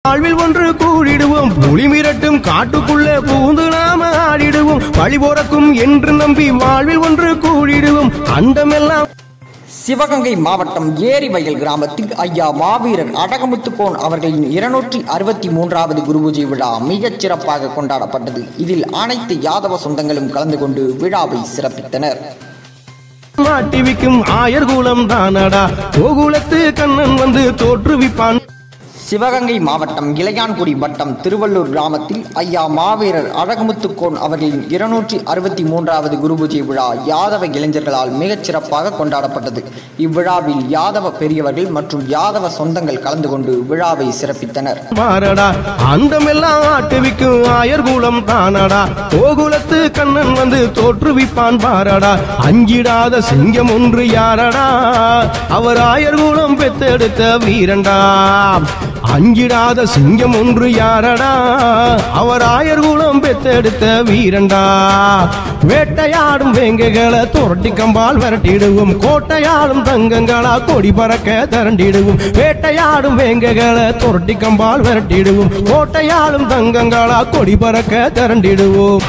வாழ்வில் ஒன்று கூடிடுவோம் புலி மிரட்டும் காட்டுக்குள்ளே பூந்து நாம ஆடிடுவோம் வழி போறக்கும் என்று நம்பி வாழ்வில் ஒன்று கூடிடுவோம் அண்டமெல்லாம் சிவகங்கை மாவட்டம் ஏரிவயல் கிராமத்தில் ஐயா மாவீரர் அடகமுத்துக்கோன் அவர்களின் இருநூற்றி அறுபத்தி மூன்றாவது குருபூஜை விழா மிகச் சிறப்பாக கொண்டாடப்பட்டது இதில் அனைத்து யாதவ சொந்தங்களும் கலந்து கொண்டு விழாவை சிறப்பித்தனர் மாட்டி விக்கும் ஆயர் குலம் தானடா கோகுலத்து கண்ணன் வந்து தோற்றுவிப்பான் சிவகங்கை மாவட்டம் இளையான்குடி வட்டம் திருவள்ளூர் கிராமத்தில் ஐயா மாவீரர் அழகுமுத்துக்கோன் அவர்களின் இருநூற்றி அறுபத்தி மூன்றாவது குருபூஜை விழா யாதவ இளைஞர்களால் மிகச் சிறப்பாக கொண்டாடப்பட்டது இவ்விழாவில் யாதவ பெரியவர்கள் மற்றும் யாதவ சொந்தங்கள் கலந்து கொண்டு விழாவை சிறப்பித்தனர் பாரடா அண்டமெல்லாம் ஆட்டுவிக்கும் ஆயர் குலம் தானடா கோகுலத்து கண்ணன் வந்து தோற்றுவிப்பான் பாரடா அஞ்சிடாத சிங்கம் ஒன்று யாரடா அவர் ஆயர் குலம் பெத்தெடுத்த வீரண்டா அஞ்சிடாத சிங்கம் ஒன்று யாரடா அவர் ஆயர் குலம் பெத்தெடுத்த வீரண்டா வேட்டையாடும் வேங்கைகளை துரட்டி கம்பால் விரட்டிடுவோம் கோட்டையாடும் தங்கங்களா கொடி பறக்க திரண்டிடுவோம் வேட்டையாடும் வேங்கைகளை துரட்டி கம்பால் விரட்டிடுவோம் கோட்டையாடும் தங்கங்களா கொடி பறக்க திரண்டிடுவோம்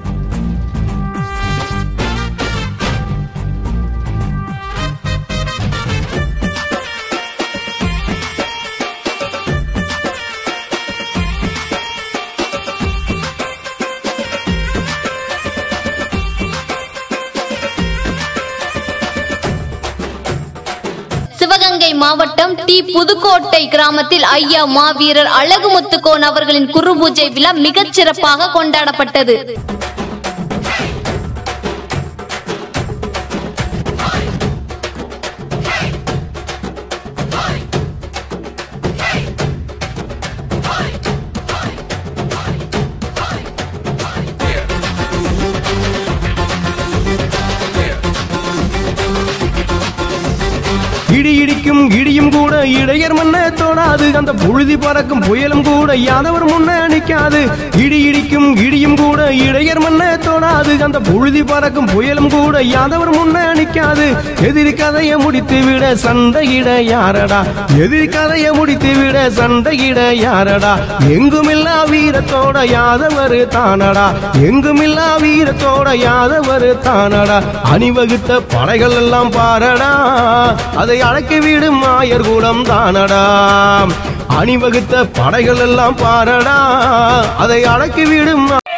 சிவகங்கை மாவட்டம் டி புதுக்கோட்டை கிராமத்தில் ஐயா மாவீரர் அழகுமுத்துக்கோன் அவர்களின் குருபூஜை விழா மிகச் சிறப்பாக கொண்டாடப்பட்டது இடி இடிக்கும் இடியும் கூட இடையர் மண்ண தொடாது அந்த புழுதி பறக்கும் புயலும் கூட யாதவர் முன்ன நிக்காது இடி இடிக்கும் இடியும் கூட இடையர் மண்ண தொடாது அந்த புழுதி பறக்கும் புயலும் கூட யாதவர் முன்ன நிக்காது எதிரி கதையை முடித்து விட சண்டையிட யாரடா எதிரி கதையை முடித்து விட சண்டையிட யாரடா எங்குமில்லா வீரத்தோட யாதவர் தானடா எங்குமில்லா வீரத்தோட யாதவர் தானடா அணிவகுத்த படைகள் எல்லாம் பாரடா அதை அடக்கி விடும் ஆயர் குலம் தானடா அணிவகுத்த படைகள் எல்லாம் பாரடா அதை அடக்கி விடும்